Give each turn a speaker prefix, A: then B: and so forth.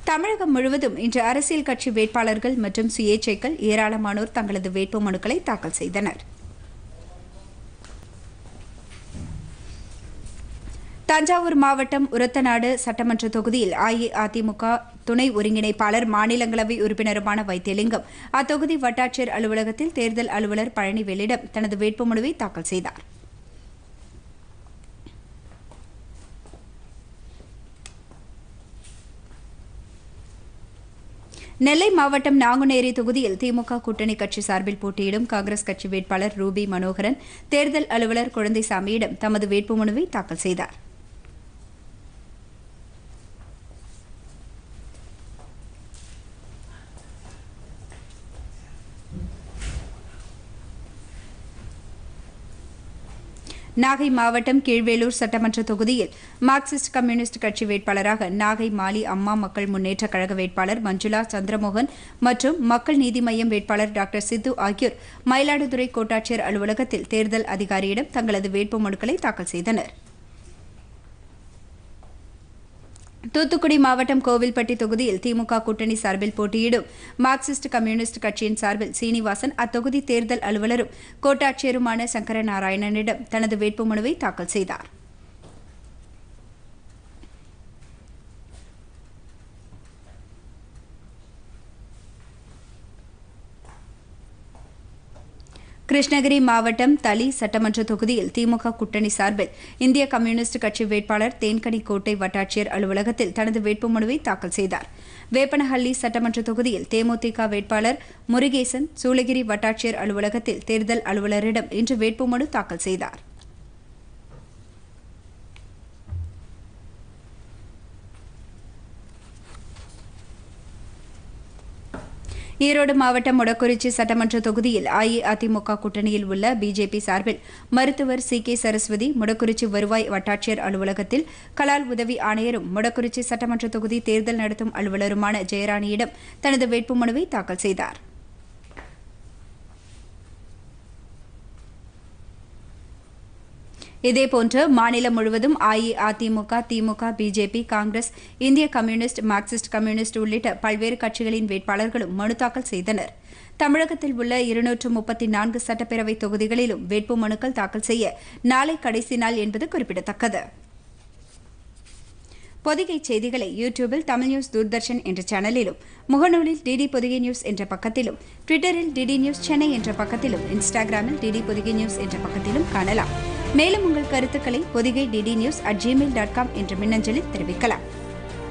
A: தமிழகம் முழுவதும் இன்று அரசியல் கட்சி வேட்பாளர்கள் மற்றும் சுயேட்சைகள் ஏராளமானோர் தங்களது வேட்பு மனுக்களை தாக்கல் செய்தனர் தஞ்சாவூர் மாவட்டம் உரத்தநாடு சட்டமன்ற தொகுதியில் அஇஅதிமுக துணை ஒருங்கிணைப்பாளர் மாநிலங்களவை உறுப்பினருமான வைத்தியலிங்கம் அத்தொகுதி வட்டாட்சியர் அலுவலகத்தில் தேர்தல் அலுவலர் பழனிவேலிடம் தனது வேட்புமனுவை தாக்கல் செய்தார் நெல்லை மாவட்டம் நாங்குநேரி தொகுதியில் திமுக கூட்டணி கட்சி சார்பில் போட்டியிடும் காங்கிரஸ் கட்சி வேட்பாளர் ரூபி மனோகரன் தேர்தல் அலுவலர் குழந்தைசாமியிடம் தமது வேட்புமனுவை தாக்கல் செய்தார் நாகை மாவட்டம் கீழ்வேலூர் சட்டமன்ற தொகுதியில் மார்க்சிஸ்ட் கம்யூனிஸ்ட் கட்சி வேட்பாளராக நாகை மாலி அம்மா மக்கள் முன்னேற்ற கழக வேட்பாளர் மஞ்சுளா சந்திரமோகன் மற்றும் மக்கள் நீதி மய்யம் வேட்பாளர் டாக்டர் சித்து ஆகியோர் மயிலாடுதுறை கோட்டாட்சியர் அலுவலகத்தில் தேர்தல் அதிகாரியிடம் தங்களது வேட்புமனுக்களை தாக்கல் செய்தனர் தூத்துக்குடி மாவட்டம் கோவில்பட்டி தொகுதியில் திமுக கூட்டணி சார்பில் போட்டியிடும் மார்க்சிஸ்ட் கம்யூனிஸ்ட் கட்சியின் சார்பில் சீனிவாசன் அத்தொகுதி தேர்தல் அலுவலரும் கோட்டாட்சியருமான சங்கரநாராயணனிடம் தனது வேட்புமனுவை தாக்கல் செய்தார் கிருஷ்ணகிரி மாவட்டம் தளி சட்டமன்ற தொகுதியில் திமுக கூட்டணி சார்பில் இந்திய கம்யூனிஸ்ட் கட்சி வேட்பாளர் தேன்கனி கோட்டை வட்டாட்சியர் அலுவலகத்தில் தனது வேட்புமனுவை தாக்கல் செய்தார் வேப்பனஹள்ளி சட்டமன்ற தொகுதியில் தேமுதிக வேட்பாளர் முருகேசன் சூளகிரி வட்டாட்சியர் அலுவலகத்தில் தேர்தல் அலுவலரிடம் இன்று வேட்புமனு தாக்கல் செய்தார் ஈரோடு மாவட்டம் மொடக்குறிச்சி சட்டமன்ற தொகுதியில் அஇஅதிமுக கூட்டணியில் உள்ள பிஜேபி சார்பில் மருத்துவர் சி கே சரஸ்வதி முடக்குறிச்சி வருவாய் வட்டாட்சியர் அலுவலகத்தில் கலால் உதவி ஆணையரும் முடக்குறிச்சி சட்டமன்ற தொகுதி தேர்தல் நடத்தும் அலுவலருமான ஜெயராணியிடம் தனது வேட்புமனுவை தாக்கல் செய்தார் இதேபோன்று மாநிலம் முழுவதும் அஇஅதிமுக திமுக பிஜேபி காங்கிரஸ் இந்திய கம்யூனிஸ்ட் மார்க்சிஸ்ட் கம்யூனிஸ்ட் உள்ளிட்ட பல்வேறு கட்சிகளின் வேட்பாளர்களும் மனு தாக்கல் செய்தனர் தமிழகத்தில் உள்ள இருநூற்று முப்பத்தி நான்கு சட்டப்பேரவை தொகுதிகளிலும் வேட்பு மனுக்கள் தாக்கல் செய்ய நாளை கடைசி நாள் என்பது குறிப்பிடத்தக்கது பொதிகை செய்திகளை யூடியூபில் தமிழ் நியூஸ் தூர்தர்ஷன் என்ற சேனலிலும் முகநூலில் டிடி பொதிகை நியூஸ் என்ற பக்கத்திலும் ட்விட்டரில் டிடி நியூஸ் சென்னை என்ற பக்கத்திலும் இன்ஸ்டாகிராமில் டிடி பொதிகை நியூஸ் என்ற பக்கத்திலும் காணலாம் மேலும் உங்கள் கருத்துக்களை Podhigai DD news at Gmail dot com என்ற மின்னஞ்சலில் தெரிவிக்கலாம்